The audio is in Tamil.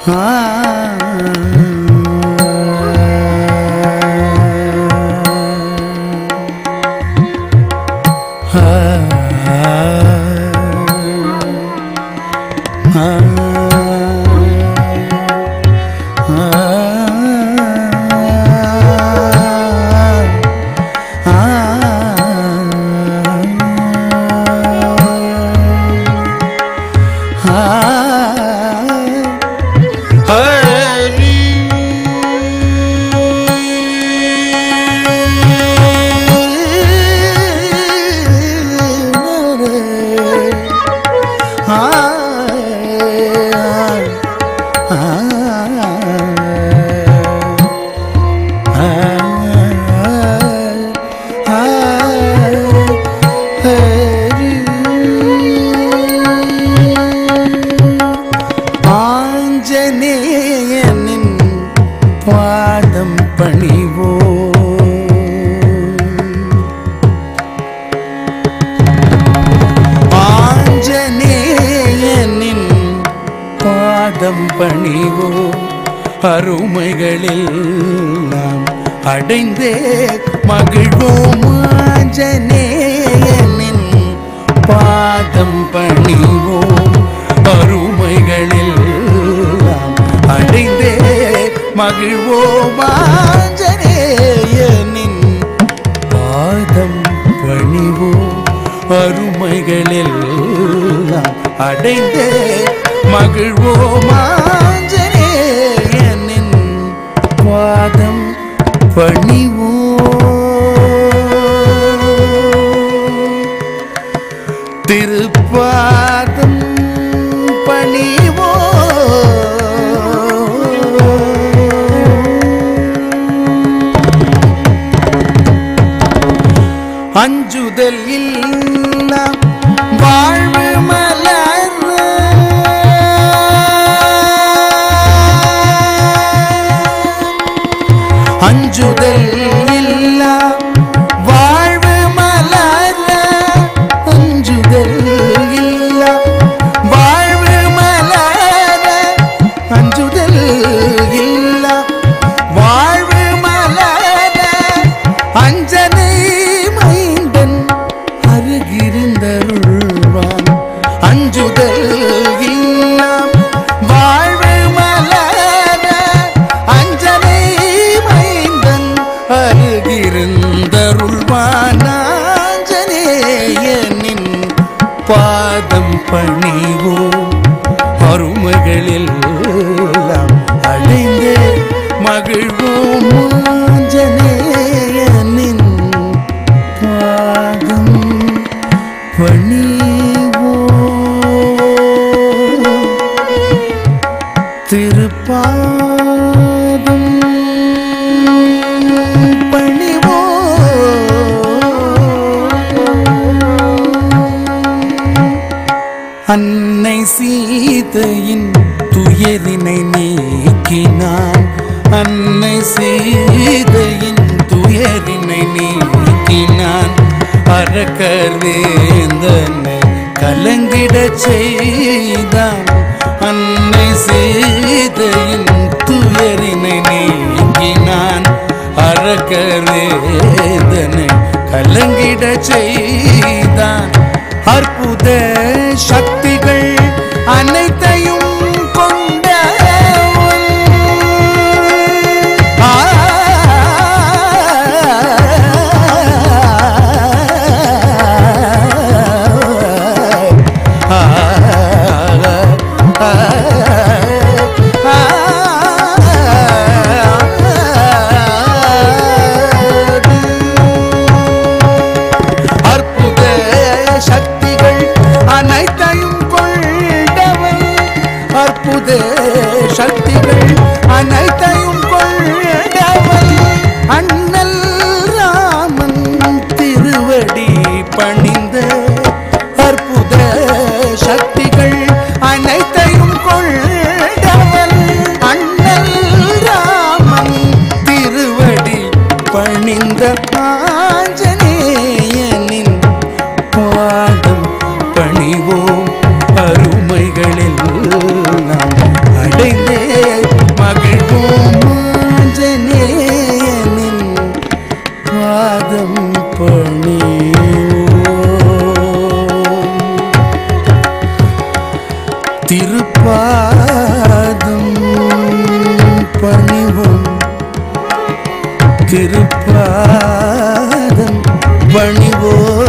ஆஞ்சநேயனின் பாதம் பணிவோ ஆஞ்சநேயனின் பாதம் பணிவோ அருமைகளில் நாம் அடைந்தே மகிழ்வோம் ஆஞ்சநேயனின் பாதம் பணிவோம் அருமைகளில் நாம் அடைந்தே மகிழ்வோம் ஆஞ்சநேயனின் பாதம் பணிவோம் அருமைகளில் நாம் அடைந்தே மகிழ்வோம் ஆஞ்சநேயனின் பாதம் பணிவோம் திருப்பாதம் பணிவோ அஞ்சுதல் இல்லா வாழ்வு மலர் அஞ்சுதல் இல்லா வாழ்வு மலர அஞ்சுதல் இல்லா வாழ்வு மலர அஞ்சுதல் இல்லா வாழ்வு மலர அஞ்சனை மைந்தன் அருகிருந்தருள்வான் அஞ்சுதல் இல்லா வாழ்வு மலர அஞ்சனை மைந்தன் அருகிருந்தருள்வான் ஆஞ்சநேயனின் பாதம் பணிவோம் அருமைகளில் எல்லாம் அடைந்தே மகிழ்வோம் ஆஞ்சநேயனின் பாதம் பணிவோம் திருப்பாதம் பணிவோம் அன்னை சீதையின் துயரினை நீக்கினான் அன்னை சீதையின் துயரினை நீக்கினான் அரக்கர் வேந்தனை கலங்கிடச் செய்தான் அன்னை சீதையின் துயரினை நீக்கினான் அரக்கர் வேந்தனை கலங்கிடச் செய்தான் அற்புத சக்திகள் அனைத்தையும் கொண்ட அற்புத சக்திகள் அனைத்தையும் கொண்டவன் அற்புத சக்திகள் அனைத்தையும் கொண்டவன் அண்ணல் ராமன் திருவடி பணிந்த அற்புத சக்திகள் அனைத்தையும் கொண்டவன் அண்ணல் ராமன் திருவடி பணிந்த ஆஞ்சநேயனின் பாதம் பணிவோம் அருமைகளில் நாம் அடைந்தே திருப்பாதம் பணிவோம் திருப்பாதம் பணிவோம்